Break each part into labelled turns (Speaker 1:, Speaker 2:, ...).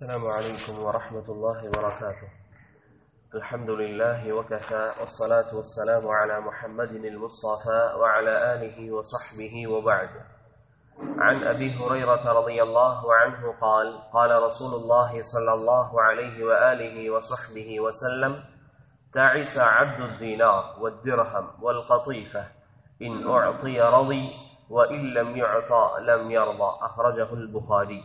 Speaker 1: السلام عليكم ورحمة الله وبركاته الحمد لله وكفى والصلاة والسلام على محمد المصطفى وعلى آله وصحبه وبعد عن أبي هريرة رضي الله عنه قال قال رسول الله صلى الله عليه وآله وصحبه وسلم تعس عبد الدينار والدرهم والقطيفة إن أعطي رضي وإن لم يعطى لم يرضى أخرجه البخاري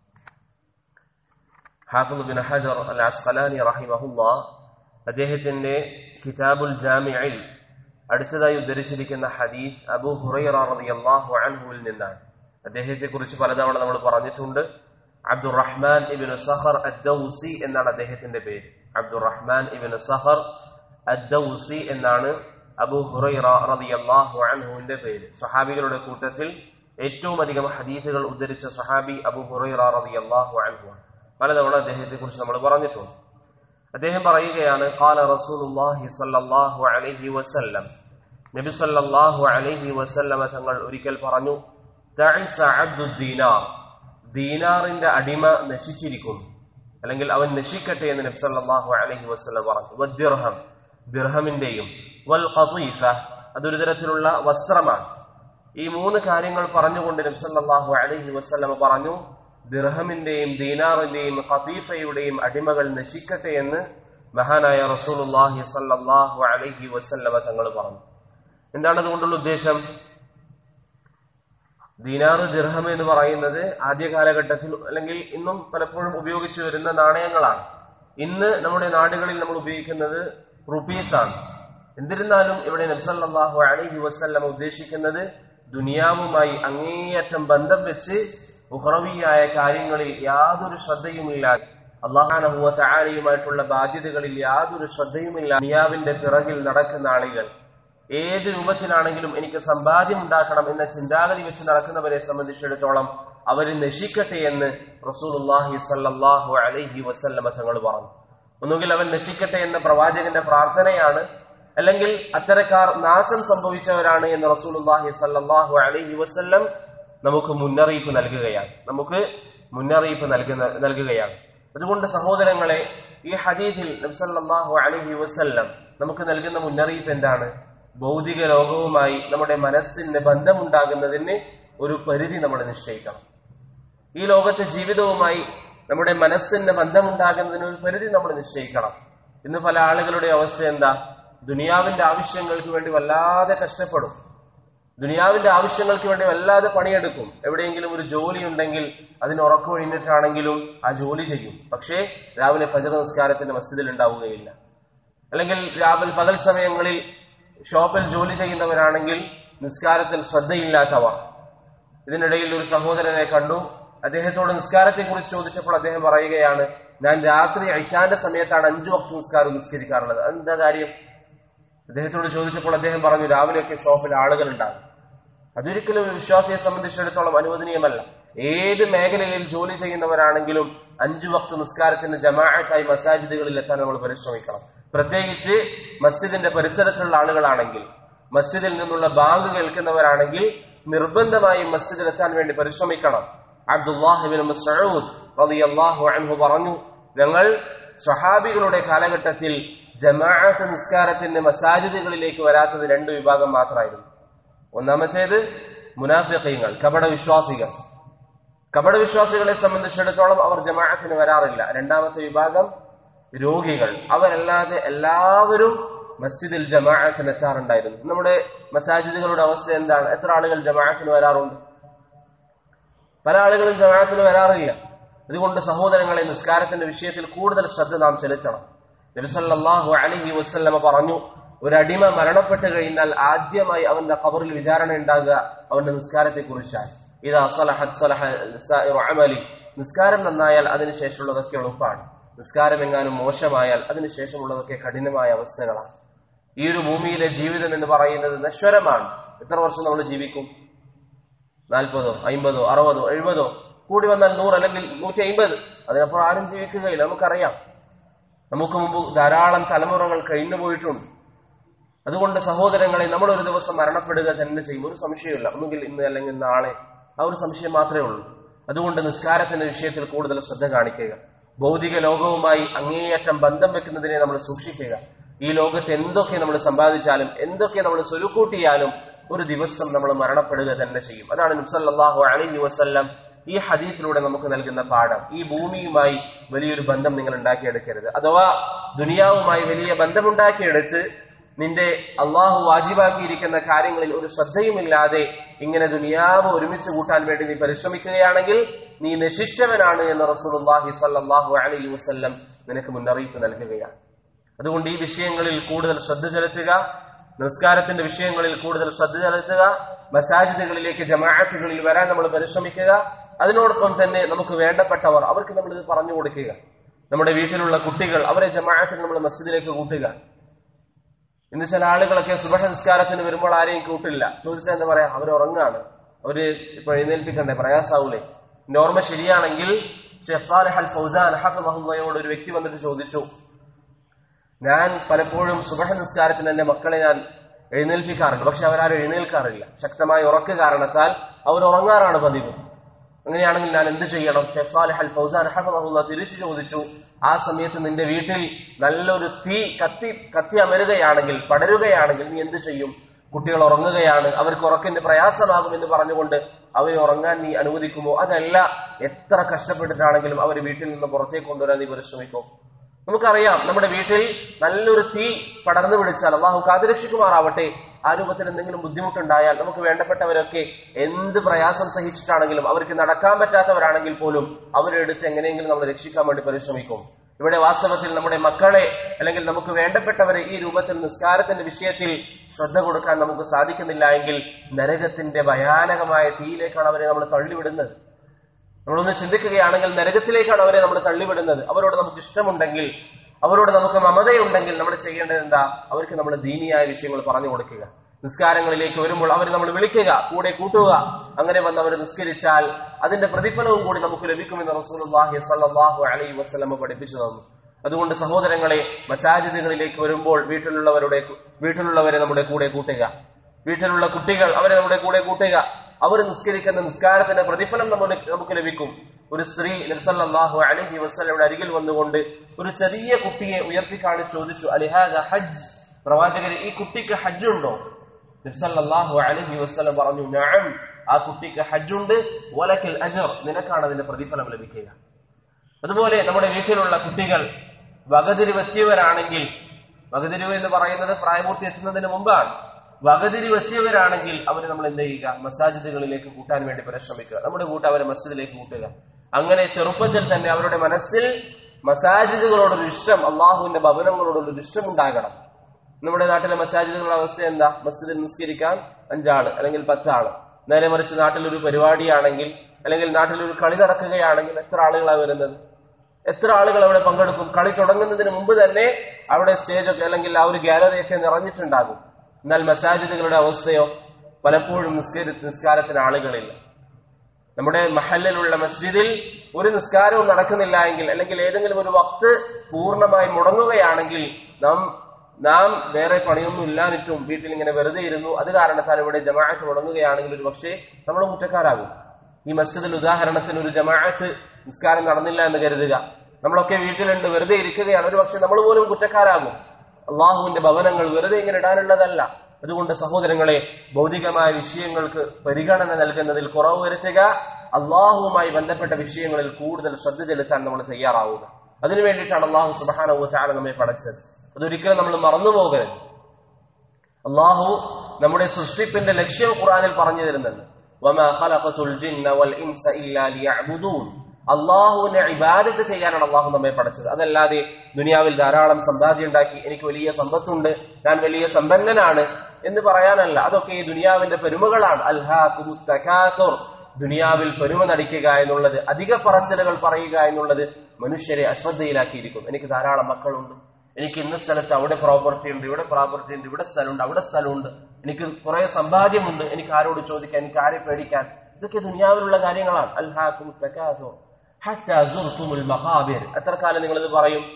Speaker 1: ഹാഫിദ് bin ഹജർ അൽ അസ്ഖലാനി റഹിമഹുല്ല അദ്ദേഹത്തിന്റെ കിതാബുൽ ജാമിഇൽ അടുത്തതായി ഉദ്ധരിച്ചിരിക്കുന്ന ഹദീസ് അബൂ ഹുറൈറ റളിയല്ലാഹു അൻഹുവിൽ നിന്നാണ് അദ്ദേഹത്തെ കുറിച്ച് പലതവണ നമ്മൾ പറഞ്ഞിട്ടുണ്ട് അബ്ദുറഹ്മാൻ ഇബിൻ സഹർ അദ്ദൌസി എന്നാണ് അദ്ദേഹത്തിന്റെ പേര് അബ്ദുറഹ്മാൻ ഇബിൻ സഹർ അദ്ദൌസി എന്നാണ് അബൂ ഹുറൈറ റളിയല്ലാഹു അൻഹുവിന്റെ പേര് സഹാബികളുടെ കൂട്ടത്തിൽ ഏറ്റവും അധികം ഹദീസുകൾ ഉദ്ധരിച്ച സഹാബി അബൂ ഹുറൈറ റളിയല്ലാഹു അൻഹു ആണ് പലതവണ അദ്ദേഹത്തെ കുറിച്ച് നമ്മൾ പറഞ്ഞിട്ടുണ്ട് അദ്ദേഹം പറയുകയാണ് കാല റസൂലുള്ളാഹി സ്വല്ലല്ലാഹു അലൈഹി വസല്ലം നബി സല്ലല്ലാഹു അലൈഹി വസല്ലമ തങ്ങൾ ഒരിക്കൽ പറഞ്ഞു തഇസ അബ്ദു ദീനാർ ദീനാറിന്റെ അടിമ നശിച്ചിരിക്കുന്നു അല്ലെങ്കിൽ അവൻ നശിക്കട്ടെ എന്ന് നബി സല്ലല്ലാഹു അലൈഹി വസല്ലം പറഞ്ഞു വദ്ദിർഹം ദിർഹമിന്റെയും വൽ ഖതീഫ അതൊരു തരത്തിലുള്ള വസ്ത്രമാണ് ഈ മൂന്ന് കാര്യങ്ങൾ പറഞ്ഞുകൊണ്ട് നബി സല്ലല്ലാഹു അലൈഹി വസല്ലമ പറഞ്ഞു ദിർഹമിന്റെയും ദീനാറിന്റെയും ഖതീഫയുടെയും അടിമകൾ നശിക്കട്ടെ എന്ന് മഹാനായ റസൂലുള്ളാഹി സല്ലല്ലാഹു അലൈഹി വസല്ലമ തങ്ങൾ പറഞ്ഞു എന്താണ് അതുകൊണ്ടുള്ള ഉദ്ദേശം ദീനാറ് ദിർഹം എന്ന് പറയുന്നത് ആദ്യ കാലഘട്ടത്തിൽ അല്ലെങ്കിൽ ഇന്നും പലപ്പോഴും ഉപയോഗിച്ചു വരുന്ന നാണയങ്ങളാണ് ഇന്ന് നമ്മുടെ നാടുകളിൽ നമ്മൾ ഉപയോഗിക്കുന്നത് റുപ്പീസ് ആണ് എന്നിരുന്നാലും ഇവിടെ നബ്സല്ലാഹു അലൈഹി വസല്ലമ ഉദ്ദേശിക്കുന്നത് ദുനിയാവുമായി അങ്ങേയറ്റം ബന്ധം വെച്ച് ഉഹ്റവിയായ കാര്യങ്ങളിൽ യാതൊരു ശ്രദ്ധയുമില്ലാതെ അള്ളാഹാനഹുവ ചാരയുമായിട്ടുള്ള ബാധ്യതകളിൽ യാതൊരു ശ്രദ്ധയുമില്ല ദുനിയാവിന്റെ പിറകിൽ നടക്കുന്ന ആളുകൾ ഏത് രൂപത്തിലാണെങ്കിലും എനിക്ക് സമ്പാദ്യം ഉണ്ടാക്കണം എന്ന ചിന്താഗതി വെച്ച് നടക്കുന്നവരെ സംബന്ധിച്ചിടത്തോളം അവർ നശിക്കട്ടെ എന്ന് റസൂലുല്ലാഹി സല്ലാഹു അലൈഹി വസല്ലമ തങ്ങൾ പറഞ്ഞു ഒന്നുകിൽ അവൻ നശിക്കട്ടെ എന്ന പ്രവാചകന്റെ പ്രാർത്ഥനയാണ് അല്ലെങ്കിൽ അത്തരക്കാർ നാശം സംഭവിച്ചവരാണ് എന്ന് റസൂലുല്ലാഹി സല്ലാഹു അലൈഹി വസല്ലം നമുക്ക് മുന്നറിയിപ്പ് നൽകുകയാണ് നമുക്ക് മുന്നറിയിപ്പ് നൽകുന്ന നൽകുകയാണ് അതുകൊണ്ട് സഹോദരങ്ങളെ ഈ ഹദീസിൽ നബ്സല്ലാഹു അലഹി വസ്ല്ലം നമുക്ക് നൽകുന്ന മുന്നറിയിപ്പ് എന്താണ് ഭൗതിക ലോകവുമായി നമ്മുടെ മനസ്സിന് ബന്ധമുണ്ടാകുന്നതിന് ഒരു പരിധി നമ്മൾ നിശ്ചയിക്കണം ഈ ലോകത്തെ ജീവിതവുമായി നമ്മുടെ മനസ്സിന് ബന്ധമുണ്ടാകുന്നതിന് ഒരു പരിധി നമ്മൾ നിശ്ചയിക്കണം ഇന്ന് പല ആളുകളുടെ അവസ്ഥ എന്താ ദുനിയാവിന്റെ ആവശ്യങ്ങൾക്ക് വേണ്ടി വല്ലാതെ കഷ്ടപ്പെടും ദുനിയാവിന്റെ ആവശ്യങ്ങൾക്ക് വേണ്ടി വല്ലാതെ പണിയെടുക്കും എവിടെയെങ്കിലും ഒരു ജോലി ഉണ്ടെങ്കിൽ അതിന് ഉറക്കമൊഴിഞ്ഞിട്ടാണെങ്കിലും ആ ജോലി ചെയ്യും പക്ഷേ രാവിലെ ഫജർ നിസ്കാരത്തിന്റെ മസ്ജിദിൽ ഉണ്ടാവുകയില്ല അല്ലെങ്കിൽ രാവിലെ പകൽ സമയങ്ങളിൽ ഷോപ്പിൽ ജോലി ചെയ്യുന്നവരാണെങ്കിൽ നിസ്കാരത്തിൽ ശ്രദ്ധയില്ലാത്തവർ ഇതിനിടയിൽ ഒരു സഹോദരനെ കണ്ടു അദ്ദേഹത്തോട് നിസ്കാരത്തെ കുറിച്ച് ചോദിച്ചപ്പോൾ അദ്ദേഹം പറയുകയാണ് ഞാൻ രാത്രി ഐശാന്റെ സമയത്താണ് അഞ്ചു വക്ത നിസ്കാരം നിസ്കരിക്കാറുള്ളത് അതെന്താ കാര്യം അദ്ദേഹത്തോട് ചോദിച്ചപ്പോൾ അദ്ദേഹം പറഞ്ഞു രാവിലെയൊക്കെ ഷോപ്പിൽ ആളുകൾ ഉണ്ടാകും അതൊരിക്കലും ഒരു വിശ്വാസിയെ സംബന്ധിച്ചിടത്തോളം അനുവദനീയമല്ല ഏത് മേഖലയിൽ ജോലി ചെയ്യുന്നവരാണെങ്കിലും അഞ്ചു വക്ത നിസ്കാരത്തിന് ജമാഅത്തായി മസാജിദുകളിൽ എത്താൻ നമ്മൾ പരിശ്രമിക്കണം പ്രത്യേകിച്ച് മസ്ജിദിന്റെ പരിസരത്തുള്ള ആളുകളാണെങ്കിൽ മസ്ജിദിൽ നിന്നുള്ള ബാങ്ക് കേൾക്കുന്നവരാണെങ്കിൽ നിർബന്ധമായും മസ്ജിദിൽ എത്താൻ വേണ്ടി പരിശ്രമിക്കണം അബ്ദുല്ലാഹിബിൻ മസ്ഊദ് റളിയല്ലാഹു അൻഹു പറഞ്ഞു ഞങ്ങൾ സ്വഹാബികളുടെ കാലഘട്ടത്തിൽ ജമാഅത്ത് നിസ്കാരത്തിന്റെ മസാജിദുകളിലേക്ക് വരാത്തത് രണ്ട് വിഭാഗം മാത്രമായിരുന്നു ഒന്നാമത്തേത് മുനാഫിഖീങ്ങൾ കപട വിശ്വാസികൾ കപട വിശ്വാസികളെ സംബന്ധിച്ചിടത്തോളം അവർ ജമാഅത്തിന് വരാറില്ല രണ്ടാമത്തെ വിഭാഗം രോഗികൾ അവരല്ലാതെ എല്ലാവരും മസ്ജിദിൽ ജമാഅത്തിന് എത്താറുണ്ടായിരുന്നു നമ്മുടെ മസാജിദുകളുടെ അവസ്ഥ എന്താണ് എത്ര ആളുകൾ ജമാഅത്തിന് വരാറുണ്ട് പല ആളുകളും ജമാഅത്തിന് വരാറില്ല അതുകൊണ്ട് സഹോദരങ്ങളെ നിസ്കാരത്തിന്റെ വിഷയത്തിൽ കൂടുതൽ ശ്രദ്ധ നാം ചെലുത്തണം നബിസല്ലാഹു അലഹി വസ്ല്ലമ പറഞ്ഞു ഒരു അടിമ മരണപ്പെട്ട് കഴിഞ്ഞാൽ ആദ്യമായി അവന്റെ കബറിൽ വിചാരണ ഉണ്ടാകുക അവന്റെ നിസ്കാരത്തെ കുറിച്ചാണ് ഇത് അമലി നിസ്കാരം നന്നായാൽ അതിനുശേഷമുള്ളതൊക്കെ എളുപ്പമാണ് നിസ്കാരം എങ്ങാനും മോശമായാൽ അതിനുശേഷമുള്ളതൊക്കെ കഠിനമായ അവസ്ഥകളാണ് ഈ ഒരു ഭൂമിയിലെ ജീവിതം എന്ന് പറയുന്നത് നശ്വരമാണ് എത്ര വർഷം നമ്മൾ ജീവിക്കും നാൽപ്പതോ അമ്പതോ അറുപതോ എഴുപതോ കൂടി വന്നാൽ നൂറ് അല്ലെങ്കിൽ നൂറ്റി അമ്പത് അതിനപ്പുറം ആരും ജീവിക്കുകയില്ല നമുക്കറിയാം നമുക്ക് മുമ്പ് ധാരാളം തലമുറകൾ കഴിഞ്ഞു പോയിട്ടുണ്ട് അതുകൊണ്ട് സഹോദരങ്ങളെ നമ്മൾ ഒരു ദിവസം മരണപ്പെടുക തന്നെ ചെയ്യും ഒരു സംശയമില്ല ഒന്നുകിൽ ഇന്ന് അല്ലെങ്കിൽ നാളെ ആ ഒരു സംശയം മാത്രമേ ഉള്ളൂ അതുകൊണ്ട് നിസ്കാരത്തിന്റെ വിഷയത്തിൽ കൂടുതൽ ശ്രദ്ധ കാണിക്കുക ഭൗതിക ലോകവുമായി അങ്ങേയറ്റം ബന്ധം വെക്കുന്നതിനെ നമ്മൾ സൂക്ഷിക്കുക ഈ ലോകത്ത് എന്തൊക്കെ നമ്മൾ സമ്പാദിച്ചാലും എന്തൊക്കെ നമ്മൾ സ്വരുക്കൂട്ടിയാലും ഒരു ദിവസം നമ്മൾ മരണപ്പെടുക തന്നെ ചെയ്യും അതാണ് നബ്സല്ലാഹു അലൈഹി വസല്ലം ഈ ഹദീസിലൂടെ നമുക്ക് നൽകുന്ന പാഠം ഈ ഭൂമിയുമായി വലിയൊരു ബന്ധം നിങ്ങൾ ഉണ്ടാക്കിയെടുക്കരുത് അഥവാ ദുനിയാവുമായി വലിയ ബന്ധമുണ്ടാക്കിയെടുത്ത് നിന്റെ അള്ളാഹു വാജിബാക്കിയിരിക്കുന്ന കാര്യങ്ങളിൽ ഒരു ശ്രദ്ധയുമില്ലാതെ ഇങ്ങനെ ദുനിയാവ് ഒരുമിച്ച് കൂട്ടാൻ വേണ്ടി നീ പരിശ്രമിക്കുകയാണെങ്കിൽ നീ നശിച്ചവനാണ് എന്ന് റസൂലുള്ളാഹി സ്വല്ലല്ലാഹു അലൈഹി വസല്ലം നിനക്ക് മുന്നറിയിപ്പ് നൽകുകയാണ് അതുകൊണ്ട് ഈ വിഷയങ്ങളിൽ കൂടുതൽ ശ്രദ്ധ ചെലുത്തുക നിസ്കാരത്തിന്റെ വിഷയങ്ങളിൽ കൂടുതൽ ശ്രദ്ധ ചെലുത്തുക മസാജിദുകളിലേക്ക് ജമാഅത്തുകളിൽ വരാൻ നമ്മൾ പരിശ്രമിക്കുക അതിനോടൊപ്പം തന്നെ നമുക്ക് വേണ്ടപ്പെട്ടവർ അവർക്ക് നമ്മൾ ഇത് പറഞ്ഞു കൊടുക്കുക നമ്മുടെ വീട്ടിലുള്ള കുട്ടികൾ അവരെ ജമാഅത്തിന് നമ്മൾ മസ്ജിദിലേക്ക് കൂട്ടുക ഇന്ന് ചില ആളുകളൊക്കെ സുബഹ നിസ്കാരത്തിന് വരുമ്പോൾ ആരെയും കൂട്ടില്ല ചോദിച്ചാൽ എന്താ പറയാ അവർ ഉറങ്ങാണ് അവര് ഇപ്പൊ എഴുന്നേൽപ്പിക്കണ്ടേ പ്രയാസാവൂലേ എന്റെ ഓർമ്മ ശരിയാണെങ്കിൽ ഷെഫ് സാലിഹ് അൽ ഫൗസാൻ ഹഫിദഹുല്ലയോട് ഒരു വ്യക്തി വന്നിട്ട് ചോദിച്ചു ഞാൻ പലപ്പോഴും സുബഹ നിസ്കാരത്തിന് എന്റെ മക്കളെ ഞാൻ എഴുന്നേൽപ്പിക്കാറുണ്ട് പക്ഷെ അവരാരും എഴുന്നേൽക്കാറില്ല ശക്തമായ ഉറക്ക് കാരണത്താൽ അവർ ഉറങ്ങാറാണ് പതിവ് അങ്ങനെയാണെങ്കിൽ ഞാൻ എന്ത് ചെയ്യണം ഷെഫ് സാലിഹ് അൽ ഫൗസാൻ ഹഫിദഹുല്ല തിരിച്ചു ചോദിച്ചു ആ സമയത്ത് നിന്റെ വീട്ടിൽ നല്ലൊരു തീ കത്തി കത്തി അമരുകയാണെങ്കിൽ പടരുകയാണെങ്കിൽ നീ എന്ത് ചെയ്യും കുട്ടികൾ ഉറങ്ങുകയാണ് അവർക്ക് ഉറക്കിന്റെ പ്രയാസമാകും എന്ന് പറഞ്ഞുകൊണ്ട് അവരെ ഉറങ്ങാൻ നീ അനുവദിക്കുമോ അതല്ല എത്ര കഷ്ടപ്പെട്ടിട്ടാണെങ്കിലും അവർ വീട്ടിൽ നിന്ന് പുറത്തേക്ക് കൊണ്ടുവരാൻ നീ പരിശ്രമിക്കും നമുക്കറിയാം നമ്മുടെ വീട്ടിൽ നല്ലൊരു തീ പടർന്നു പിടിച്ചാൽ അള്ളാഹു കാതുരക്ഷിക്കുമാറാവട്ടെ ആ രൂപത്തിൽ എന്തെങ്കിലും ബുദ്ധിമുട്ടുണ്ടായാൽ നമുക്ക് വേണ്ടപ്പെട്ടവരൊക്കെ എന്ത് പ്രയാസം സഹിച്ചിട്ടാണെങ്കിലും അവർക്ക് നടക്കാൻ പറ്റാത്തവരാണെങ്കിൽ പോലും അവരെ എടുത്ത് എങ്ങനെയെങ്കിലും നമ്മൾ രക്ഷിക്കാൻ വേണ്ടി പരിശ്രമിക്കും ഇവിടെ വാസ്തവത്തിൽ നമ്മുടെ മക്കളെ അല്ലെങ്കിൽ നമുക്ക് വേണ്ടപ്പെട്ടവരെ ഈ രൂപത്തിൽ നിസ്കാരത്തിന്റെ വിഷയത്തിൽ ശ്രദ്ധ കൊടുക്കാൻ നമുക്ക് സാധിക്കുന്നില്ല എങ്കിൽ നരകത്തിന്റെ ഭയാനകമായ തീയിലേക്കാണ് അവരെ നമ്മൾ തള്ളിവിടുന്നത് നമ്മളൊന്ന് ചിന്തിക്കുകയാണെങ്കിൽ നരകത്തിലേക്കാണ് അവരെ നമ്മൾ തള്ളിവിടുന്നത് അവരോട് നമുക്ക് ഇഷ്ടമുണ്ടെങ്കിൽ അവരോട് നമുക്ക് മമതയുണ്ടെങ്കിൽ നമ്മൾ ചെയ്യേണ്ടത് എന്താ അവർക്ക് നമ്മൾ ദീനിയായ വിഷയങ്ങൾ പറഞ്ഞു കൊടുക്കുക നിസ്കാരങ്ങളിലേക്ക് വരുമ്പോൾ അവർ നമ്മൾ വിളിക്കുക കൂടെ കൂട്ടുക അങ്ങനെ വന്ന് അവർ നിസ്കരിച്ചാൽ അതിന്റെ പ്രതിഫലവും കൂടി നമുക്ക് ലഭിക്കുമെന്ന് റസൂലുള്ളാഹി സ്വല്ലല്ലാഹു അലൈഹി വസല്ലമ പഠിപ്പിച്ചു തന്നു അതുകൊണ്ട് സഹോദരങ്ങളെ മസാജിദുകളിലേക്ക് വരുമ്പോൾ വീട്ടിലുള്ളവരുടെ വീട്ടിലുള്ളവരെ നമ്മുടെ കൂടെ കൂട്ടുക വീട്ടിലുള്ള കുട്ടികൾ അവരെ നമ്മുടെ കൂടെ കൂട്ടുക അവർ നിസ്കരിക്കുന്ന നിസ്കാരത്തിന്റെ പ്രതിഫലം നമ്മുടെ നമുക്ക് ലഭിക്കും ഒരു സ്ത്രീ നബ്സല്ലാഹു അലഹി വസ്ലയുടെ അരികിൽ വന്നുകൊണ്ട് ഒരു ചെറിയ കുട്ടിയെ ഉയർത്തി കാണിച്ച് ചോദിച്ചു അലിഹാദ ഹജ്ജ് പ്രവാചകരെ ഈ കുട്ടിക്ക് ഹജ്ജ് ഉണ്ടോ നബ്സല്ലാഹു അലഹി വസ്ലം പറഞ്ഞു ഞാൻ ആ കുട്ടിക്ക് ഹജ്ജുണ്ട് വലക്കിൽ അജർ നിനക്കാണ് അതിന്റെ പ്രതിഫലം ലഭിക്കുക അതുപോലെ നമ്മുടെ വീട്ടിലുള്ള കുട്ടികൾ വകതിരിവെത്തിയവരാണെങ്കിൽ വകതിരിവ് എന്ന് പറയുന്നത് പ്രായപൂർത്തി എത്തുന്നതിന് മുമ്പാണ് വകതിരിവെത്തിയവരാണെങ്കിൽ അവരെ നമ്മൾ എന്ത് ചെയ്യുക മസാജിദുകളിലേക്ക് കൂട്ടാൻ വേണ്ടി പരിശ്രമിക്കുക നമ്മുടെ കൂട്ടം അവരെ മസ്ജിദിലേക്ക് കൂട്ടുക അങ്ങനെ ചെറുപ്പത്തിൽ തന്നെ അവരുടെ മനസ്സിൽ മസാജിദുകളോടൊരു ഇഷ്ടം അള്ളാഹുവിന്റെ ഭവനങ്ങളോടൊരു ഇഷ്ടം ഉണ്ടാകണം നമ്മുടെ നാട്ടിലെ മസാജിദുകളുടെ അവസ്ഥ എന്താ മസ്ജിദിൽ നിസ്കരിക്കാൻ അഞ്ചാള് അല്ലെങ്കിൽ പത്താള് നേരെ മറിച്ച് നാട്ടിലൊരു പരിപാടിയാണെങ്കിൽ അല്ലെങ്കിൽ നാട്ടിലൊരു കളി നടക്കുകയാണെങ്കിൽ എത്ര ആളുകളാണ് വരുന്നത് എത്ര ആളുകൾ അവിടെ പങ്കെടുക്കും കളി തുടങ്ങുന്നതിന് മുമ്പ് തന്നെ അവിടെ സ്റ്റേജൊക്കെ അല്ലെങ്കിൽ ആ ഒരു ഗാലറിയൊക്കെ നിറഞ്ഞിട്ടുണ്ടാകും എന്നാൽ മസാജിദുകളുടെ അവസ്ഥയോ പലപ്പോഴും നിസ്കരി നിസ്കാരത്തിന് ആളുകളില്ല നമ്മുടെ മഹലിലുള്ള മസ്ജിദിൽ ഒരു നിസ്കാരവും നടക്കുന്നില്ല എങ്കിൽ അല്ലെങ്കിൽ ഏതെങ്കിലും ഒരു വക്ത് പൂർണ്ണമായി മുടങ്ങുകയാണെങ്കിൽ നാം നാം വേറെ പണിയൊന്നും ഇല്ലാതിട്ടും വീട്ടിൽ ഇങ്ങനെ വെറുതെ ഇരുന്നു അത് കാരണത്താൽ ഇവിടെ ജമാഅത്ത് മുടങ്ങുകയാണെങ്കിൽ ഒരു പക്ഷേ നമ്മൾ കുറ്റക്കാരാകും ഈ മസ്ജിദിൽ ഉദാഹരണത്തിന് ഒരു ജമാഅത്ത് നിസ്കാരം നടന്നില്ല എന്ന് കരുതുക നമ്മളൊക്കെ വീട്ടിലുണ്ട് വെറുതെ ഇരിക്കുകയാണ് ഒരു പക്ഷെ നമ്മൾ പോലും കുറ്റക്കാരാകും അള്ളാഹുവിന്റെ ഭവനങ്ങൾ വെറുതെ ഇങ്ങനെ ഇടാനുള്ളതല്ല അതുകൊണ്ട് സഹോദരങ്ങളെ ഭൗതികമായ വിഷയങ്ങൾക്ക് പരിഗണന നൽകുന്നതിൽ കുറവ് വരുത്തുക അള്ളാഹുവുമായി ബന്ധപ്പെട്ട വിഷയങ്ങളിൽ കൂടുതൽ ശ്രദ്ധ ചെലുത്താൻ നമ്മൾ തയ്യാറാവുക അതിനു വേണ്ടിയിട്ടാണ് അള്ളാഹു സുബാനവു ചാല നമ്മെ പടച്ചത് അതൊരിക്കലും നമ്മൾ മറന്നുപോകരുത് അള്ളാഹു നമ്മുടെ സൃഷ്ടിപ്പിന്റെ ലക്ഷ്യം ഖുറാനിൽ പറഞ്ഞു തരുന്നുണ്ട് അള്ളാഹുവിനെ ഇബാദത്ത് ചെയ്യാനാണ് അള്ളാഹു നമ്മെ പഠിച്ചത് അതല്ലാതെ ദുനിയാവിൽ ധാരാളം സമ്പാദ്യം ഉണ്ടാക്കി എനിക്ക് വലിയ സമ്പത്തുണ്ട് ഞാൻ വലിയ സമ്പന്നനാണ് എന്ന് പറയാനല്ല അതൊക്കെ ഈ ദുനിയാവിന്റെ പെരുമകളാണ് അൽഹാഖുർ ദുനിയാവിൽ പെരുമ നടിക്കുക എന്നുള്ളത് അധിക പറച്ചിലുകൾ പറയുക എന്നുള്ളത് മനുഷ്യരെ അശ്രദ്ധയിലാക്കിയിരിക്കും എനിക്ക് ധാരാളം മക്കളുണ്ട് എനിക്ക് ഇന്ന സ്ഥലത്ത് അവിടെ പ്രോപ്പർട്ടി ഉണ്ട് ഇവിടെ പ്രോപ്പർട്ടി ഉണ്ട് ഇവിടെ സ്ഥലമുണ്ട് അവിടെ സ്ഥലമുണ്ട് എനിക്ക് കുറെ സമ്പാദ്യമുണ്ട് എനിക്ക് ആരോട് ചോദിക്കാൻ എനിക്ക് ആരെ പേടിക്കാൻ ഇതൊക്കെ ദുനിയാവിലുള്ള കാര്യങ്ങളാണ് അൽഹാഖും എത്ര കാലം നിങ്ങൾ ഇത് പറയും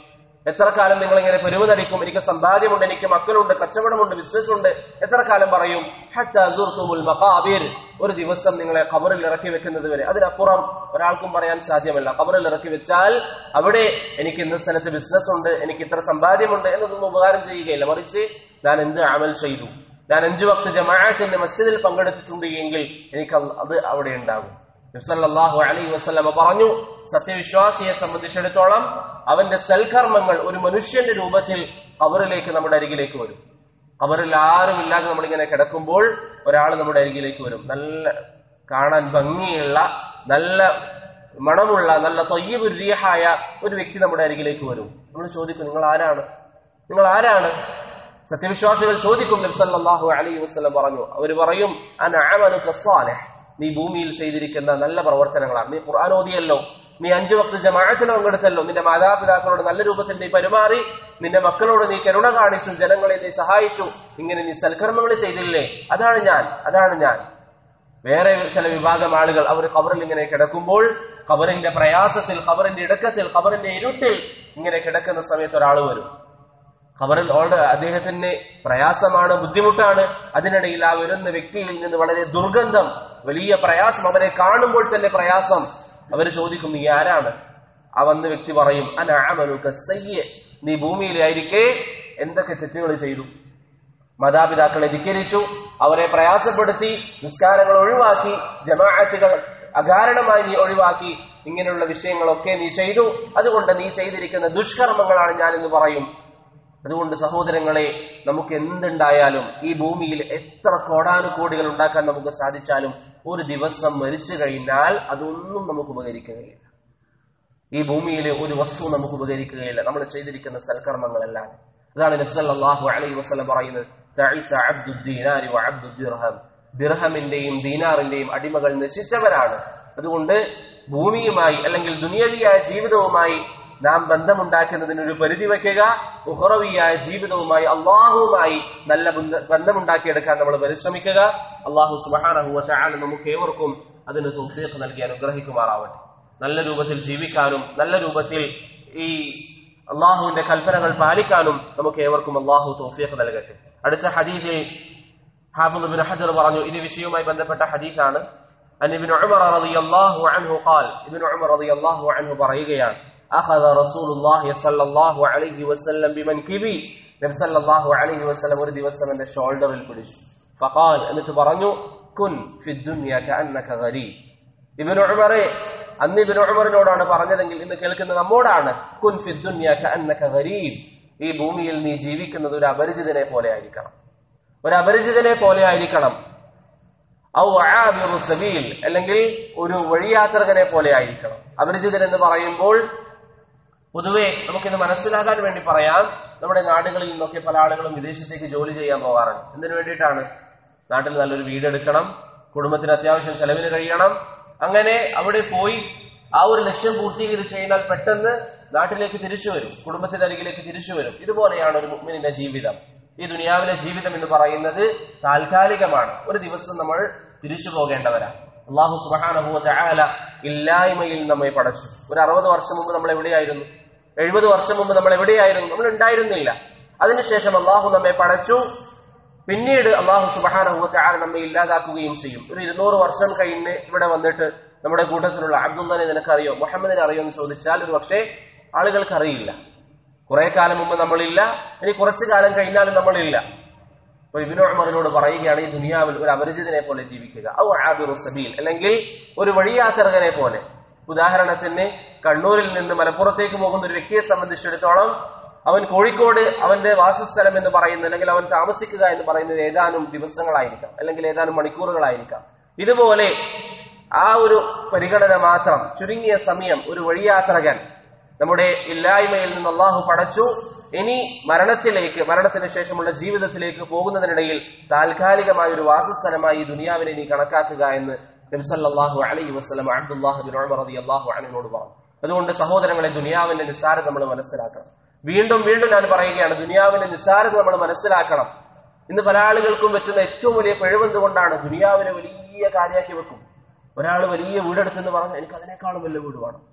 Speaker 1: എത്ര കാലം നിങ്ങൾ ഇങ്ങനെ പെരുമതടിക്കും എനിക്ക് സമ്പാദ്യമുണ്ട് എനിക്ക് മക്കളുണ്ട് കച്ചവടമുണ്ട് ബിസിനസ് ഉണ്ട് എത്ര കാലം പറയും ഹത്താ സുർത്തുമുൽ മഖാബിർ ഒരു ദിവസം നിങ്ങളെ ഖബറിൽ ഇറക്കി വെക്കുന്നത് വരെ അതിനപ്പുറം ഒരാൾക്കും പറയാൻ സാധ്യമല്ല ഖബറിൽ ഇറക്കി വെച്ചാൽ അവിടെ എനിക്ക് ഇന്ന സ്ഥലത്ത് ബിസിനസ് ഉണ്ട് എനിക്ക് ഇത്ര സമ്പാദ്യമുണ്ട് എന്നതൊന്നും ഉപകാരം ചെയ്യുകയില്ല മറിച്ച് ഞാൻ എന്ത് അമൽ ചെയ്തു ഞാൻ അഞ്ചു വക്ത് ജമാഅത്തിന്റെ മസ്ജിദിൽ പങ്കെടുത്തിട്ടുണ്ട് എങ്കിൽ എനിക്ക് അത് അവിടെ ഉണ്ടാകും നബ്സല്ലാഹു അലൈഹി വസ്ലമ പറഞ്ഞു സത്യവിശ്വാസിയെ സംബന്ധിച്ചിടത്തോളം അവന്റെ സൽക്കർമ്മങ്ങൾ ഒരു മനുഷ്യന്റെ രൂപത്തിൽ അവറിലേക്ക് നമ്മുടെ അരികിലേക്ക് വരും അവരിൽ ആരും ഇല്ലാതെ നമ്മളിങ്ങനെ കിടക്കുമ്പോൾ ഒരാൾ നമ്മുടെ അരികിലേക്ക് വരും നല്ല കാണാൻ ഭംഗിയുള്ള നല്ല മണമുള്ള നല്ല തൊയ്യബുരിയായ ഒരു വ്യക്തി നമ്മുടെ അരികിലേക്ക് വരും നമ്മൾ ചോദിക്കും നിങ്ങൾ ആരാണ് നിങ്ങൾ ആരാണ് സത്യവിശ്വാസികൾ ചോദിക്കും നബ്സല്ലാഹു അലൈഹി വസ്ലം പറഞ്ഞു അവർ പറയും അനഅമലുക സാലിഹ് നീ ഭൂമിയിൽ ചെയ്തിരിക്കുന്ന നല്ല പ്രവർത്തനങ്ങളാണ് നീ ഖുർആൻ ഓതിയല്ലോ നീ അഞ്ചു വക്ത് ജമാഅത്തിൽ പങ്കെടുത്തല്ലോ നിന്റെ മാതാപിതാക്കളോട് നല്ല രൂപത്തിൽ നീ പെരുമാറി നിന്റെ മക്കളോട് നീ കരുണ കാണിച്ചു ജനങ്ങളെ നീ സഹായിച്ചു ഇങ്ങനെ നീ സൽക്കർമ്മങ്ങൾ ചെയ്തില്ലേ അതാണ് ഞാൻ അതാണ് ഞാൻ വേറെ ചില വിഭാഗം ആളുകൾ അവർ ഖബറിൽ ഇങ്ങനെ കിടക്കുമ്പോൾ ഖബറിന്റെ പ്രയാസത്തിൽ ഖബറിന്റെ ഇടക്കത്തിൽ ഖബറിന്റെ ഇരുട്ടിൽ ഇങ്ങനെ കിടക്കുന്ന സമയത്ത് ഒരാൾ വരും ഖബറിൽ ഓൾഡ് അദ്ദേഹത്തിന് പ്രയാസമാണ് ബുദ്ധിമുട്ടാണ് അതിനിടയിൽ ആ വരുന്ന വ്യക്തിയിൽ നിന്ന് വളരെ ദുർഗന്ധം വലിയ പ്രയാസം അവരെ കാണുമ്പോൾ തന്നെ പ്രയാസം അവർ ചോദിക്കും നീ ആരാണ് ആ വന്ന വ്യക്തി പറയും അനാമനുക സയ്യെ നീ ഭൂമിയിലായിരിക്കെ എന്തൊക്കെ തെറ്റുകൾ ചെയ്തു മാതാപിതാക്കളെ ധിക്കരിച്ചു അവരെ പ്രയാസപ്പെടുത്തി നിസ്കാരങ്ങൾ ഒഴിവാക്കി ജമാഅത്തുകൾ അകാരണമായി നീ ഒഴിവാക്കി ഇങ്ങനെയുള്ള വിഷയങ്ങളൊക്കെ നീ ചെയ്തു അതുകൊണ്ട് നീ ചെയ്തിരിക്കുന്ന ദുഷ്കർമ്മങ്ങളാണ് ഞാൻ എന്ന് പറയും അതുകൊണ്ട് സഹോദരങ്ങളെ നമുക്ക് എന്തുണ്ടായാലും ഈ ഭൂമിയിൽ എത്ര കോടാനുകോടികൾ ഉണ്ടാക്കാൻ നമുക്ക് സാധിച്ചാലും ഒരു ദിവസം മരിച്ചു കഴിഞ്ഞാൽ അതൊന്നും നമുക്ക് ഉപകരിക്കുകയില്ല ഈ ഭൂമിയിലെ ഒരു വസ്തു നമുക്ക് ഉപകരിക്കുകയില്ല നമ്മൾ ചെയ്തിരിക്കുന്ന സൽക്കർമ്മങ്ങളെല്ലാം അതാണ് നബ്സല്ലാഹു അലൈഹി വസ്ലം പറയുന്നത് തഈസ അബ്ദു ദീനാരി വ അബ്ദു ദിർഹം ദിർഹമിന്റെയും ദീനാറിന്റെയും അടിമകൾ നശിച്ചവരാണ് അതുകൊണ്ട് ഭൂമിയുമായി അല്ലെങ്കിൽ ദുനിയവിയായ ജീവിതവുമായി നാം ബന്ധമുണ്ടാക്കുന്നതിന് ഒരു പരിധി വയ്ക്കുക ഉഹറവിയായ ജീവിതവുമായി അള്ളാഹുവുമായി നല്ല ബന്ധ- ബന്ധമുണ്ടാക്കിയെടുക്കാൻ നമ്മൾ പരിശ്രമിക്കുക അള്ളാഹു സുബഹാനഹുവ ചാല നമുക്ക് ഏവർക്കും അതിന് തൗഫീഖ് നൽകി അനുഗ്രഹിക്കുമാറാവട്ടെ നല്ല രൂപത്തിൽ ജീവിക്കാനും നല്ല രൂപത്തിൽ ഈ അള്ളാഹുവിന്റെ കൽപ്പനകൾ പാലിക്കാനും നമുക്ക് ഏവർക്കും അള്ളാഹു തൗഫീഖ് നൽകട്ടെ അടുത്ത ഹദീസിൽ ഹാഫിദ് ബിൻ ഹജർ പറഞ്ഞു ഇത് വിഷയവുമായി ബന്ധപ്പെട്ട ഹദീസാണ് അൻ ഇബ്നു ഉമർ റളിയല്ലാഹു അൻഹു ഖാൽ ഇബ്നു ഉമർ റളിയല്ലാഹു അൻഹു പറയുകയാണ് അഖദ റസൂലുള്ളാഹി സ്വല്ലല്ലാഹു അലൈഹി വസല്ലം ബിമൻകിബി നബി സല്ലല്ലാഹു അലൈഹി വസല്ലം ഒരു ദിവസം എന്റെ ഷോൾഡറിൽ പിടിച്ചു ഫഖാൽ എന്നിട്ട് പറഞ്ഞു കുൻ ഫി ദുനിയ കഅന്നക ഗരീബ് ഇബ്നു ഉമറെ അന്ന് ഇബ്നു ഉമറിനോടാണ് പറഞ്ഞതെങ്കിൽ ഇന്ന് കേൾക്കുന്ന നമ്മോടാണ് കുൻ ഫി ദുനിയ കഅന്നക ഗരീബ് ഈ ഭൂമിയിൽ നീ ജീവിക്കുന്നത് ഒരു അപരിചിതനെ പോലെ ആയിരിക്കണം ഒരു അപരിചിതനെ പോലെ ആയിരിക്കണം ഔ ആബിറു സബീൽ അല്ലെങ്കിൽ ഒരു വഴിയാത്രകനെ പോലെ ആയിരിക്കണം അപരിചിതൻ എന്ന് പറയുമ്പോൾ പൊതുവെ നമുക്കിത് മനസ്സിലാക്കാൻ വേണ്ടി പറയാം നമ്മുടെ നാടുകളിൽ നിന്നൊക്കെ പല ആളുകളും വിദേശത്തേക്ക് ജോലി ചെയ്യാൻ പോകാറുണ്ട് എന്തിനു വേണ്ടിയിട്ടാണ് നാട്ടിൽ നല്ലൊരു വീടെടുക്കണം കുടുംബത്തിന് അത്യാവശ്യം ചെലവിന് കഴിയണം അങ്ങനെ അവിടെ പോയി ആ ഒരു ലക്ഷ്യം പൂർത്തീകരിച്ച് കഴിഞ്ഞാൽ പെട്ടെന്ന് നാട്ടിലേക്ക് തിരിച്ചു വരും കുടുംബത്തിന്റെ അരികിലേക്ക് തിരിച്ചു വരും ഇതുപോലെയാണ് ഒരു മുഗ്മിനിന്റെ ജീവിതം ഈ ദുനിയാവിലെ ജീവിതം എന്ന് പറയുന്നത് താൽക്കാലികമാണ് ഒരു ദിവസം നമ്മൾ തിരിച്ചു പോകേണ്ടവരാണ് അള്ളാഹു സുബാനഹുവ ചായാല ഇല്ലായ്മയിൽ നമ്മെ പടച്ചു ഒരു അറുപത് വർഷം മുമ്പ് നമ്മൾ എവിടെയായിരുന്നു എഴുപത് വർഷം മുമ്പ് നമ്മൾ എവിടെയായിരുന്നു നമ്മൾ ഉണ്ടായിരുന്നില്ല അതിനുശേഷം അള്ളാഹു നമ്മെ പടച്ചു പിന്നീട് അള്ളാഹു സുബാനഹുവ ചായാല നമ്മെ ഇല്ലാതാക്കുകയും ചെയ്യും ഒരു ഇരുന്നൂറ് വർഷം കഴിഞ്ഞ് ഇവിടെ വന്നിട്ട് നമ്മുടെ കൂട്ടത്തിലുള്ള അബ്ദുള്ളനെ നിനക്കറിയോ മുഹമ്മദിനെ അറിയോ എന്ന് ചോദിച്ചാൽ ഒരു പക്ഷേ ആളുകൾക്ക് അറിയില്ല കുറെ കാലം മുമ്പ് നമ്മളില്ല ഇനി കുറച്ചു കാലം കഴിഞ്ഞാലും നമ്മളില്ല അപ്പൊ ഇബിനു ഉമറിനോട് പറയുകയാണ് ഈ ദുനിയാവിൽ ഒരു അപരിചിതനെ പോലെ ജീവിക്കുക ഔ ആബിറു സബീൽ അല്ലെങ്കിൽ ഒരു വഴിയാത്രകനെ പോലെ ഉദാഹരണത്തിന് കണ്ണൂരിൽ നിന്ന് മലപ്പുറത്തേക്ക് പോകുന്ന ഒരു വ്യക്തിയെ സംബന്ധിച്ചിടത്തോളം അവൻ കോഴിക്കോട് അവന്റെ വാസസ്ഥലം എന്ന് പറയുന്നത് അല്ലെങ്കിൽ അവൻ താമസിക്കുക എന്ന് പറയുന്നത് ഏതാനും ദിവസങ്ങളായിരിക്കാം അല്ലെങ്കിൽ ഏതാനും മണിക്കൂറുകളായിരിക്കാം ഇതുപോലെ ആ ഒരു പരിഗണന മാത്രം ചുരുങ്ങിയ സമയം ഒരു വഴിയാത്രകൻ നമ്മുടെ ഇല്ലായ്മയിൽ നിന്ന് അള്ളാഹു പടച്ചു ഇനി മരണത്തിലേക്ക് മരണത്തിന് ശേഷമുള്ള ജീവിതത്തിലേക്ക് പോകുന്നതിനിടയിൽ താൽക്കാലികമായ ഒരു വാസസ്ഥലമായി ഈ ദുനിയാവിനെ നീ കണക്കാക്കുക എന്ന് നബ്സല്ലാഹു അലൈഹി വസ്ലം അബ്ദുല്ലാഹു ബിൻ ഉമർ റളിയല്ലാഹു അൻഹുവിനോട് പറഞ്ഞു അതുകൊണ്ട് സഹോദരങ്ങളെ ദുനിയാവിന്റെ നിസ്സാരത നമ്മൾ മനസ്സിലാക്കണം വീണ്ടും വീണ്ടും ഞാൻ പറയുകയാണ് ദുനിയാവിന്റെ നിസ്സാരത നമ്മൾ മനസ്സിലാക്കണം ഇന്ന് പല ആളുകൾക്കും പറ്റുന്ന ഏറ്റവും വലിയ പിഴവെന്തുകൊണ്ടാണ് ദുനിയാവിനെ വലിയ കാര്യമാക്കി വെക്കും ഒരാൾ വലിയ വീടെടുത്തെന്ന് പറഞ്ഞാൽ എനിക്ക് അതിനേക്കാളും വലിയ വീട് വേണം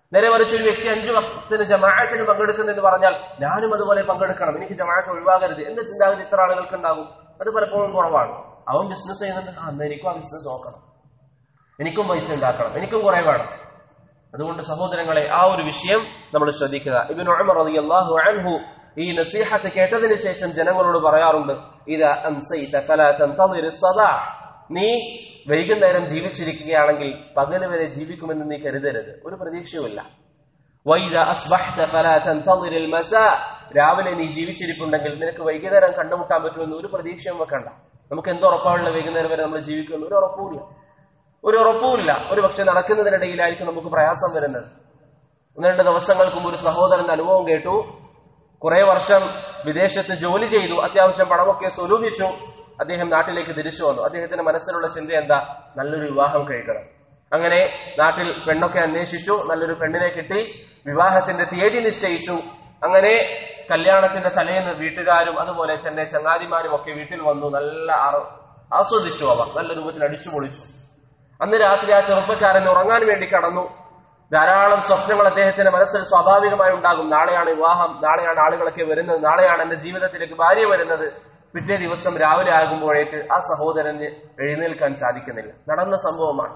Speaker 1: നേരെ മറിച്ച് ഒരു വ്യക്തി അഞ്ചു വക്തത്തിന് ജമാഅത്തിന് പങ്കെടുക്കുന്നെന്ന് പറഞ്ഞാൽ ഞാനും അതുപോലെ പങ്കെടുക്കണം എനിക്ക് ജമാഅത്ത് ഒഴിവാകരുത് എന്ന ചിന്താഗതി ഇത്ര ആളുകൾക്ക് ഉണ്ടാകും അത് പലപ്പോഴും കുറവാണ് അവൻ ബിസിനസ് ചെയ്യുന്നുണ്ട് ആ എന്നാ എനിക്കും ആ ബിസിനസ് നോക്കണം എനിക്കും പൈസ ഉണ്ടാക്കണം എനിക്കും കുറെ വേണം അതുകൊണ്ട് സഹോദരങ്ങളെ ആ ഒരു വിഷയം നമ്മൾ ശ്രദ്ധിക്കുക ഇബിൻ ഉമർ റളിയല്ലാഹു അൻഹു ഈ നസീഹത്ത് കേട്ടതിന് ശേഷം ജനങ്ങളോട് പറയാറുണ്ട് ഇത് നീ വൈകുന്നേരം ജീവിച്ചിരിക്കുകയാണെങ്കിൽ പകല് വരെ ജീവിക്കുമെന്ന് നീ കരുതരുത് ഒരു പ്രതീക്ഷയുമില്ല വൈദ അസ്ബഹ്ത ഫലാ തൻതളിർ المساء രാവിലെ നീ ജീവിച്ചിരിപ്പുണ്ടെങ്കിൽ നിനക്ക് വൈകുന്നേരം കണ്ടുമുട്ടാൻ പറ്റുമെന്ന് ഒരു പ്രതീക്ഷയും വെക്കണ്ട നമുക്ക് എന്തോ ഉറപ്പാണുള്ള വൈകുന്നേരം വരെ നമ്മൾ ജീവിക്കുമെന്ന് ഒരു ഉറപ്പുമില്ല ഒരു ഉറപ്പുമില്ല ഒരു പക്ഷെ നടക്കുന്നതിനിടയിലായിരിക്കും നമുക്ക് പ്രയാസം വരുന്നത് ഒന്ന് രണ്ട് ദിവസങ്ങൾക്ക് മുമ്പ് ഒരു സഹോദരന്റെ അനുഭവം കേട്ടു കുറെ വർഷം വിദേശത്ത് ജോലി ചെയ്തു അത്യാവശ്യം പണമൊക്കെ സ്വരൂപിച്ചു അദ്ദേഹം നാട്ടിലേക്ക് തിരിച്ചു വന്നു അദ്ദേഹത്തിന്റെ മനസ്സിലുള്ള ചിന്ത എന്താ നല്ലൊരു വിവാഹം കഴിക്കണം അങ്ങനെ നാട്ടിൽ പെണ്ണൊക്കെ അന്വേഷിച്ചു നല്ലൊരു പെണ്ണിനെ കിട്ടി വിവാഹത്തിന്റെ തീയതി നിശ്ചയിച്ചു അങ്ങനെ കല്യാണത്തിന്റെ തലേന്ന് വീട്ടുകാരും അതുപോലെ തന്നെ ചങ്ങാതിമാരും ഒക്കെ വീട്ടിൽ വന്നു നല്ല ആർ- ആസ്വദിച്ചു അവർ നല്ല രൂപത്തിൽ അടിച്ചു പൊളിച്ചു അന്ന് രാത്രി ആ ചെറുപ്പക്കാരൻ ഉറങ്ങാൻ വേണ്ടി കടന്നു ധാരാളം സ്വപ്നങ്ങൾ അദ്ദേഹത്തിന്റെ മനസ്സിൽ സ്വാഭാവികമായി ഉണ്ടാകും നാളെയാണ് വിവാഹം നാളെയാണ് ആളുകളൊക്കെ വരുന്നത് നാളെയാണ് എന്റെ ജീവിതത്തിലേക്ക് ഭാര്യ വരുന്നത് പിറ്റേ ദിവസം രാവിലെ ആകുമ്പോഴേക്ക് ആ സഹോദരന് എഴുന്നേൽക്കാൻ സാധിക്കുന്നില്ല നടന്ന സംഭവമാണ്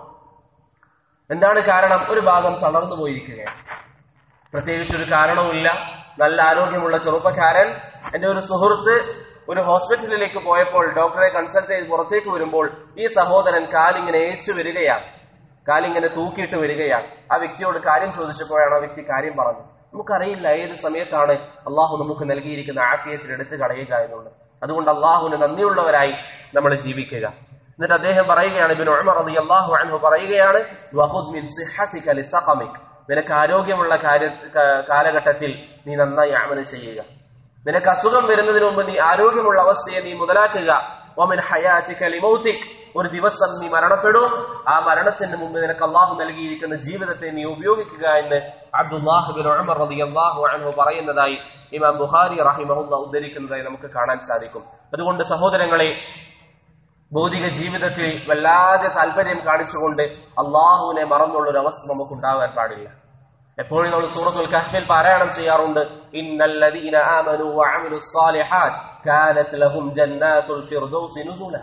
Speaker 1: എന്താണ് കാരണം ഒരു ഭാഗം തളർന്നു പോയിരിക്കുകയാണ് പ്രത്യേകിച്ച് ഒരു കാരണവുമില്ല നല്ല ആരോഗ്യമുള്ള ചെറുപ്പക്കാരൻ എന്റെ ഒരു സുഹൃത്ത് ഒരു ഹോസ്പിറ്റലിലേക്ക് പോയപ്പോൾ ഡോക്ടറെ കൺസൾട്ട് ചെയ്ത് പുറത്തേക്ക് വരുമ്പോൾ ഈ സഹോദരൻ കാലിങ്ങനെ ഏച്ചു വരികയാണ് കാലിങ്ങനെ തൂക്കിയിട്ട് വരികയാണ് ആ വ്യക്തിയോട് കാര്യം ചോദിച്ചപ്പോഴാണ് ആ വ്യക്തി കാര്യം പറഞ്ഞത് നമുക്കറിയില്ല ഏത് സമയത്താണ് അള്ളാഹു നമുക്ക് നൽകിയിരിക്കുന്ന ആഫിയത്തിൽ എടുത്തു കളയുക എന്നുള്ളത് അതുകൊണ്ട് അള്ളാഹുവിന് നന്ദിയുള്ളവരായി നമ്മൾ ജീവിക്കുക എന്നിട്ട് അദ്ദേഹം പറയുകയാണ് ഇബിൻ ഉമർ റളിയല്ലാഹു അൻഹു പറയുകയാണ് വഖുദ് മിൻ സിഹ്ഹതിക ലിസഖമിക് നിനക്ക് ആരോഗ്യമുള്ള കാര്യ ക- കാലഘട്ടത്തിൽ നീ നന്നായി അമല് ചെയ്യുക നിനക്ക് അസുഖം വരുന്നതിന് മുമ്പ് നീ ആരോഗ്യമുള്ള അവസ്ഥയെ നീ മുതലാക്കുക വമിൻ ഹയാതിക ലിമൗതിക് ഒരു ദിവസം നീ മരണപ്പെടും ആ മരണത്തിന് മുമ്പ് നിനക്ക് അള്ളാഹു നൽകിയിരിക്കുന്ന ജീവിതത്തെ നീ ഉപയോഗിക്കുക എന്ന് അബ്ദുല്ലാഹ് ബിൻ ഉമർ റളിയല്ലാഹു അൻഹു പറയുന്നതായി ഇമാം ബുഖാരി റഹിമഹുല്ല ഉദ്ധരിക്കുന്നതായി നമുക്ക് കാണാൻ സാധിക്കും അതുകൊണ്ട് സഹോദരങ്ങളെ ഭൗതിക ജീവിതത്തിൽ വല്ലാതെ താല്പര്യം കാണിച്ചുകൊണ്ട് അള്ളാഹുവിനെ മറന്നുള്ള ഒരു അവസ്ഥ നമുക്ക് ഉണ്ടാകാൻ പാടില്ല എപ്പോഴും നമ്മൾ സൂറത്തുൽ കഹ്ഫിൽ പാരായണം ചെയ്യാറുണ്ട് ഇന്നല്ലദീന ആമനു വഅമിലു സ്സാലിഹാത്ത് കാനത് ലഹും ജന്നാത്തുൽ ഫിർദൗസി നുസുല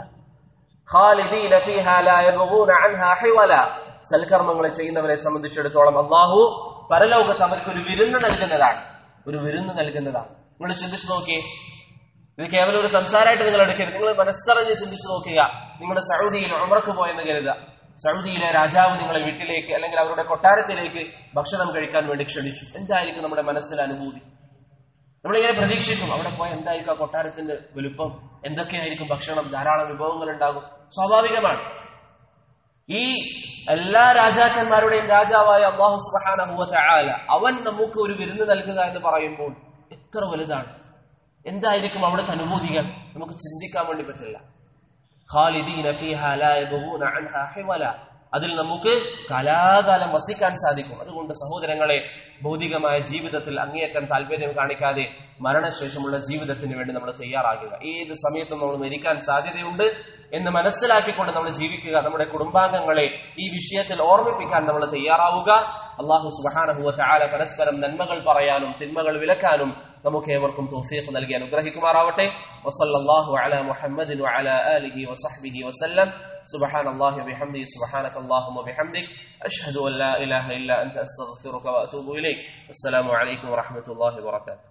Speaker 1: ഖാലിദീന ഫീഹാ ലാ യബ്ഗൂന അൻഹാ ഹിവല സൽക്കർമ്മങ്ങൾ ചെയ്യുന്നവരെ സംബന്ധിച്ചിടത്തോളം അള്ളാഹു പരലോകത്ത് അവർക്ക് ഒരു വിരുന്ന് നൽകുന്നതാണ് ഒരു വിരുന്ന് നൽകുന്നതാണ് നിങ്ങൾ ചിന്തിച്ചു നോക്കിയേ ഇത് കേവലം ഒരു സംസാരമായിട്ട് നിങ്ങൾ എടുക്കരുത് നിങ്ങൾ മനസ്സറിഞ്ഞ് ചിന്തിച്ചു നോക്കുക നിങ്ങൾ സൗദിയിൽ ഉമർക്ക് പോയെന്ന് കരുതുക സൗദിയിലെ രാജാവ് നിങ്ങളെ വീട്ടിലേക്ക് അല്ലെങ്കിൽ അവരുടെ കൊട്ടാരത്തിലേക്ക് ഭക്ഷണം കഴിക്കാൻ വേണ്ടി ക്ഷണിച്ചു എന്തായിരിക്കും നമ്മുടെ മനസ്സിലെ അനുഭൂതി നമ്മളിങ്ങനെ പ്രതീക്ഷിക്കും അവിടെ പോയ എന്തായിരിക്കും ആ കൊട്ടാരത്തിന്റെ വലുപ്പം എന്തൊക്കെയായിരിക്കും ഭക്ഷണം ധാരാളം വിഭവങ്ങൾ ഉണ്ടാകും സ്വാഭാവികമാണ് ഈ എല്ലാ രാജാക്കന്മാരുടെയും രാജാവായ അള്ളാഹു സുബ്ഹാനഹു വ തആല അവൻ നമുക്ക് ഒരു വിരുന്ന് നൽകുക എന്ന് പറയുമ്പോൾ എത്ര വലുതാണ് എന്തായിരിക്കും അവിടുത്തെ അനുഭൂതികൾ നമുക്ക് ചിന്തിക്കാൻ വേണ്ടി പറ്റില്ല ഖാലിദീന ഫീഹാ ലാ യബ്ഗൂന അൻഹാ ഹിവല അതിൽ നമുക്ക് കലാകാലം വസിക്കാൻ സാധിക്കും അതുകൊണ്ട് സഹോദരങ്ങളെ ഭൗതികമായ ജീവിതത്തിൽ അങ്ങേയറ്റം താല്പര്യം കാണിക്കാതെ മരണശേഷമുള്ള ജീവിതത്തിന് വേണ്ടി നമ്മൾ തയ്യാറാകുക ഏത് സമയത്തും നമ്മൾ മരിക്കാൻ സാധ്യതയുണ്ട് എന്ന് മനസ്സിലാക്കിക്കൊണ്ട് നമ്മൾ ജീവിക്കുക നമ്മുടെ കുടുംബാംഗങ്ങളെ ഈ വിഷയത്തിൽ ഓർമ്മിപ്പിക്കാൻ നമ്മൾ തയ്യാറാവുക അള്ളാഹു സുബാനഹുവ ചാല പരസ്പരം നന്മകൾ പറയാനും തിന്മകൾ വിലക്കാനും നമുക്ക് ഏവർക്കും തൗഫീഖ് നൽകി അനുഗ്രഹിക്കുമാറാവട്ടെ വസല്ലല്ലാഹു അലാ മുഹമ്മദിൻ വഅലാ ആലിഹി വസഹ്ബിഹി വസല്ലം سبحان الله وبحمده سبحانك اللهم وبحمدك أشهد أن لا إله إلا أنت أستغفرك وأتوب إليك السلام عليكم ورحمة الله وبركاته